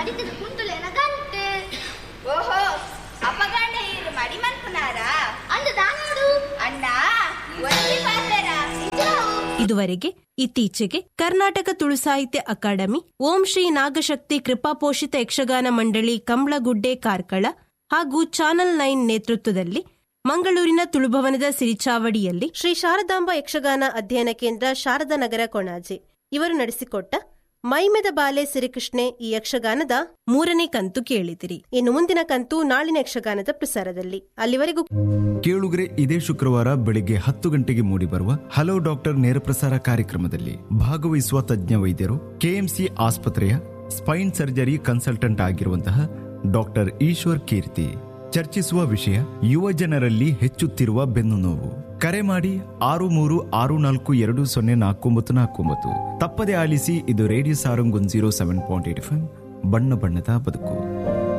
ಅಡಿತದ ಕುಂತುಲೇನ ಗಂಟೆ ಓಹೋ ಅಪಗಂಡ ಇರು ಮಡಿ ಮನ್ಪುನಾರಾ ಅಂದ ದಾನೋಡು ಅಣ್ಣ ಒಂದೇ ಪಾತ್ರ ಇದುವರೆಗೆ ಇತ್ತೀಚೆಗೆ ಕರ್ನಾಟಕ ತುಳು ಸಾಹಿತ್ಯ ಅಕಾಡೆಮಿ ಓಂ ಶ್ರೀ ನಾಗಶಕ್ತಿ ಕೃಪಾಪೋಷಿತ ಯಕ್ಷಗಾನ ಮಂಡಳಿ ಕಂಬ್ಳಗುಡ್ಡೆ ಕಾರ್ಕಳ ಹಾಗೂ ಚಾನಲ್ ನೈನ್ ನೇತೃತ್ವದಲ್ಲಿ ಮಂಗಳೂರಿನ ತುಳುಭವನದ ಸಿರಿಚಾವಡಿಯಲ್ಲಿ ಶ್ರೀ ಶಾರದಾಂಬ ಯಕ್ಷಗಾನ ಅಧ್ಯಯನ ಕೇಂದ್ರ ಶಾರದಾ ನಗರ ಕೊಣಾಜೆ ಇವರು ನಡೆಸಿಕೊಟ್ಟ ಮೈಮೆದ ಬಾಲೆ ಸಿರಿಕೃಷ್ಣೆ ಈ ಯಕ್ಷಗಾನದ ಮೂರನೇ ಕಂತು ಕೇಳಿದಿರಿ ಇನ್ನು ಮುಂದಿನ ಕಂತು ನಾಳಿನ ಯಕ್ಷಗಾನದ ಪ್ರಸಾರದಲ್ಲಿ ಅಲ್ಲಿವರೆಗೂ ಕೇಳುಗರೆ ಇದೇ ಶುಕ್ರವಾರ ಬೆಳಿಗ್ಗೆ ಹತ್ತು ಗಂಟೆಗೆ ಮೂಡಿಬರುವ ಹಲೋ ಡಾಕ್ಟರ್ ನೇರ ಪ್ರಸಾರ ಕಾರ್ಯಕ್ರಮದಲ್ಲಿ ಭಾಗವಹಿಸುವ ತಜ್ಞ ವೈದ್ಯರು ಕೆಎಂಸಿ ಆಸ್ಪತ್ರೆಯ ಸ್ಪೈನ್ ಸರ್ಜರಿ ಕನ್ಸಲ್ಟೆಂಟ್ ಆಗಿರುವಂತಹ ಡಾಕ್ಟರ್ ಈಶ್ವರ್ ಕೀರ್ತಿ ಚರ್ಚಿಸುವ ವಿಷಯ ಯುವ ಜನರಲ್ಲಿ ಹೆಚ್ಚುತ್ತಿರುವ ಬೆನ್ನು ನೋವು ಕರೆ ಮಾಡಿ ಆರು ಮೂರು ಆರು ನಾಲ್ಕು ಎರಡು ಸೊನ್ನೆ ನಾಲ್ಕು ಒಂಬತ್ತು ನಾಲ್ಕು ಒಂಬತ್ತು ತಪ್ಪದೆ ಆಲಿಸಿ ಇದು radio Sarang one zero seven point eight ಬಣ್ಣ ಬಣ್ಣದ ಬದುಕು